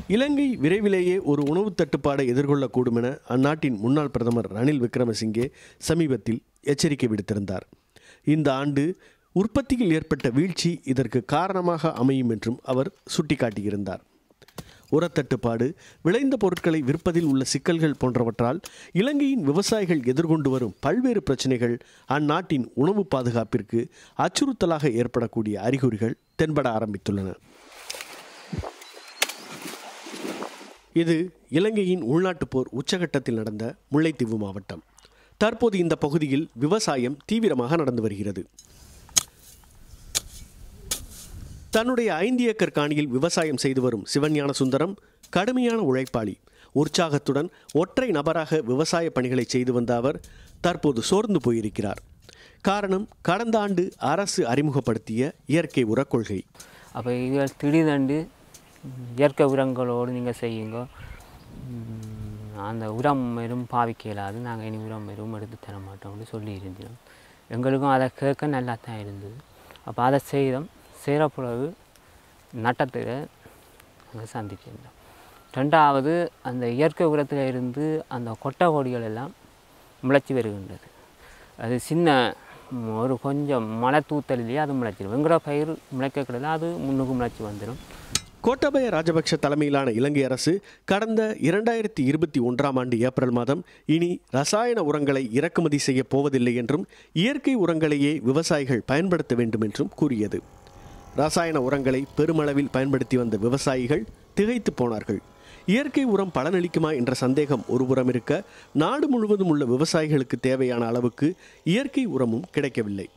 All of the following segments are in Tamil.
இலங்கை விரைவிலேயே ஒரு உணவு தட்டுப்பாடை எதிர்கொள்ளக்கூடும் என அந்நாட்டின் முன்னாள் பிரதமர் ரணில் விக்ரமசிங்கே சமீபத்தில் எச்சரிக்கை விடுத்திருந்தார் இந்த ஆண்டு உற்பத்தியில் ஏற்பட்ட வீழ்ச்சி இதற்கு காரணமாக அமையும் என்றும் அவர் சுட்டிக்காட்டியிருந்தார் உரத்தட்டுப்பாடு விளைந்த பொருட்களை விற்பதில் உள்ள சிக்கல்கள் போன்றவற்றால் இலங்கையின் விவசாயிகள் எதிர்கொண்டு வரும் பல்வேறு பிரச்சனைகள் அந்நாட்டின் உணவு பாதுகாப்பிற்கு அச்சுறுத்தலாக ஏற்படக்கூடிய அறிகுறிகள் தென்பட ஆரம்பித்துள்ளன இது இலங்கையின் உள்நாட்டுப் போர் உச்சகட்டத்தில் நடந்த முல்லைத்தீவு மாவட்டம் தற்போது இந்த பகுதியில் விவசாயம் தீவிரமாக நடந்து வருகிறது தன்னுடைய ஐந்து ஏக்கர் காணியில் விவசாயம் செய்து வரும் சிவஞான சுந்தரம் கடுமையான உழைப்பாளி உற்சாகத்துடன் ஒற்றை நபராக விவசாய பணிகளை செய்து வந்த அவர் தற்போது சோர்ந்து போயிருக்கிறார் காரணம் கடந்த ஆண்டு அரசு அறிமுகப்படுத்திய இயற்கை உரக் கொள்கை அப்போ இதுகள் திடீர்னு இயற்கை உரங்களோடு நீங்கள் செய்யுங்க ம், அந்த உரம் வெறும் பாவிக்க இயலாது நாங்கள் இனி உரம் வெறும் எடுத்து தர மாட்டோம்னு சொல்லி இருந்தோம் எங்களுக்கும் அதை கேட்க நல்லா தான் இருந்தது அப்போ அதை செய்தோம் செய்கிற பிறகு நட்டத்தில் நாங்கள் சந்திச்சிருந்தோம் ரெண்டாவது அந்த இயற்கை உரத்தில் இருந்து அந்த கொட்டை கொடிகள் எல்லாம் முளைச்சி வருகின்றது அது சின்ன ம், ஒரு கொஞ்சம் மழை தூத்தலிலேயே அது முளைச்சிடும் வெங்கட பயிர் முளைக்கக்கூடாது அது முன்னுக்கு முளைச்சி வந்துடும் கோட்டாபய ராஜபக்ஷ தலைமையிலான இலங்கை அரசு கடந்த இரண்டாயிரத்தி இருபத்தி ஒன்றாம் ஆண்டு ஏப்ரல் மாதம் இனி ரசாயன உரங்களை இறக்குமதி செய்ய போவதில்லை என்றும் இயற்கை உரங்களையே விவசாயிகள் பயன்படுத்த வேண்டும் என்றும் கூறியது ரசாயன உரங்களை பெருமளவில் பயன்படுத்தி வந்த விவசாயிகள் திகைத்து போனார்கள் இயற்கை உரம் பலனளிக்குமா என்ற சந்தேகம் ஒருபுறம் இருக்க நாடு முழுவதும் உள்ள விவசாயிகளுக்கு தேவையான அளவுக்கு இயற்கை உரமும் கிடைக்கவில்லை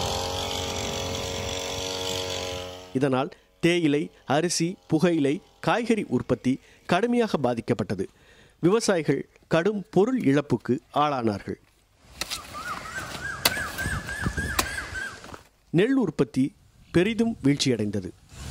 இதனால் தேயிலை அரிசி புகையிலை காய்கறி உற்பத்தி கடுமையாக பாதிக்கப்பட்டது விவசாயிகள் கடும் பொருள் இழப்புக்கு ஆளானார்கள் நெல் உற்பத்தி பெரிதும் வீழ்ச்சியடைந்தது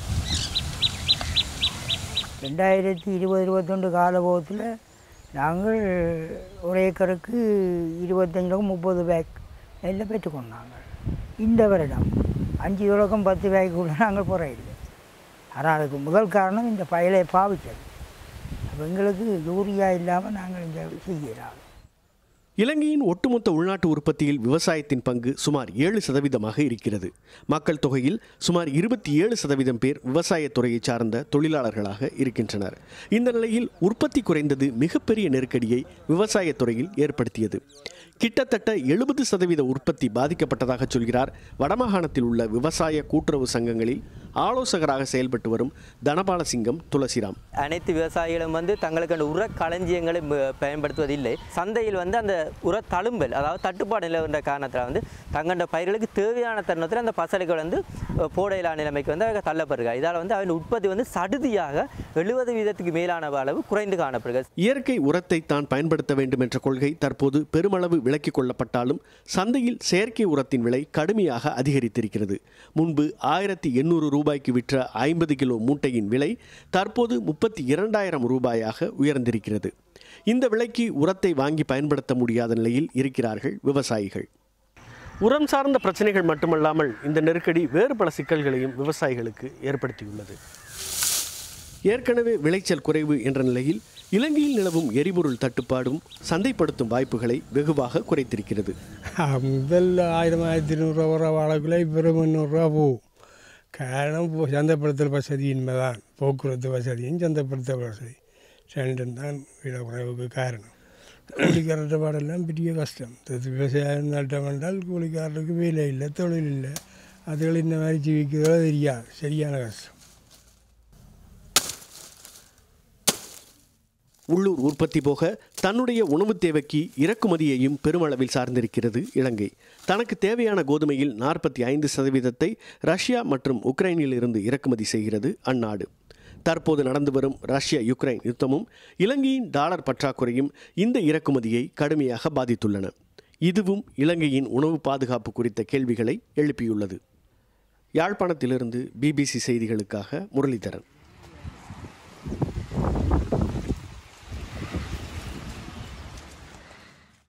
ரெண்டாயிரத்தி இருபது இருபத்தொண்டு காலபோகத்தில் நாங்கள் ஒரு ஏக்கருக்கு இருபத்தஞ்சு முப்பது பேக் நெல்லை பெற்றுக்கொண்டாங்க இந்த வருடம் அஞ்சு தொடக்கம் பத்து பேக்குள்ள நாங்கள் போகிற இல்லை ஆனால் அதுக்கு முதல் காரணம் இந்த பயலை பாவிச்சது அப்போ எங்களுக்கு யூரியா இல்லாமல் நாங்கள் இந்த செய்யலாம் இலங்கையின் ஒட்டுமொத்த உள்நாட்டு உற்பத்தியில் விவசாயத்தின் பங்கு சுமார் ஏழு சதவீதமாக இருக்கிறது மக்கள் தொகையில் சுமார் இருபத்தி ஏழு சதவீதம் பேர் விவசாயத் துறையைச் சார்ந்த தொழிலாளர்களாக இருக்கின்றனர் இந்த நிலையில் உற்பத்தி குறைந்தது மிகப்பெரிய நெருக்கடியை விவசாயத் துறையில் ஏற்படுத்தியது கிட்டத்தட்ட எழுபது சதவீத உற்பத்தி பாதிக்கப்பட்டதாக சொல்கிறார் வடமாகாணத்தில் உள்ள விவசாய கூட்டுறவு சங்கங்களில் ஆலோசகராக செயல்பட்டு வரும் தனபாலசிங்கம் துளசிராம் அனைத்து விவசாயிகளும் வந்து தங்களுக்கு அந்த உர களஞ்சியங்களை ம- பயன்படுத்துவதில்லை சந்தையில் வந்து அந்த உர தழும்பல் அதாவது தட்டுப்பாடு நிலவுன்ற காரணத்தில் வந்து தங்களோட பயிர்களுக்கு தேவையான தருணத்தில் அந்த பசலைகள் வந்து அஹ், போடையிலா நிலைமைக்கு வந்து அவங்க தள்ளப்படுகிறார் இதால் வந்து அவன் உற்பத்தி வந்து சடுதியாக எழுபது வீதத்துக்கு மேலான அளவு குறைந்து காணப்படுகிறது இயற்கை உரத்தை தான் பயன்படுத்த வேண்டும் என்ற கொள்கை தற்போது பெருமளவு விலக்கிக் கொள்ளப்பட்டாலும் சந்தையில் செயற்கை உரத்தின் விலை கடுமையாக அதிகரித்திருக்கிறது முன்பு ஆயிரத்தி எண்ணூறு ரூபாய்க்கு விற்ற ஐம்பது கிலோ மூட்டையின் விலை தற்போது முப்பத்தி இரண்டாயிரம் ரூபாயாக உயர்ந்திருக்கிறது இந்த விலைக்கு உரத்தை வாங்கி பயன்படுத்த முடியாத நிலையில் இருக்கிறார்கள் விவசாயிகள் உரம் சார்ந்த பிரச்சனைகள் மட்டுமல்லாமல் இந்த நெருக்கடி வேறு பல சிக்கல்களையும் விவசாயிகளுக்கு ஏற்படுத்தியுள்ளது ஏற்கனவே விளைச்சல் குறைவு என்ற நிலையில் இலங்கையில் நிலவும் எரிபொருள் தட்டுப்பாடும் சந்தைப்படுத்தும் வாய்ப்புகளை வெகுவாக குறைத்திருக்கிறது முதல் ஆயிரம் ஆயிரத்தி நூறுரூவா வர வாழக்குள்ள இப்போ முந்நூறுரூவா போகும் காரணம் இப்போ சந்தைப்படுத்தல் வசதியின்மை தான் போக்குவரத்து வசதியும் சந்தைப்படுத்தல் வசதி ரெண்டும் தான் விலை குறைவுக்கு காரணம் கூலிக்காரர்கிட்ட பாடெல்லாம் பெரிய கஷ்டம் இது விவசாயம் நட்டம் என்றால் கூலிக்காரருக்கு வேலை இல்லை தொழில் இல்லை அதுகள் இந்த மாதிரி ஜீவிக்கிறதோ தெரியாது சரியான கஷ்டம் உள்ளூர் உற்பத்தி போக தன்னுடைய உணவுத் தேவைக்கு இறக்குமதியையும் பெருமளவில் சார்ந்திருக்கிறது இலங்கை தனக்கு தேவையான கோதுமையில் நாற்பத்தி ஐந்து சதவீதத்தை ரஷ்யா மற்றும் உக்ரைனில் இருந்து இறக்குமதி செய்கிறது அந்நாடு தற்போது நடந்து வரும் ரஷ்யா யுக்ரைன் யுத்தமும் இலங்கையின் டாலர் பற்றாக்குறையும் இந்த இறக்குமதியை கடுமையாக பாதித்துள்ளன இதுவும் இலங்கையின் உணவு பாதுகாப்பு குறித்த கேள்விகளை எழுப்பியுள்ளது யாழ்ப்பாணத்திலிருந்து பிபிசி செய்திகளுக்காக முரளிதரன்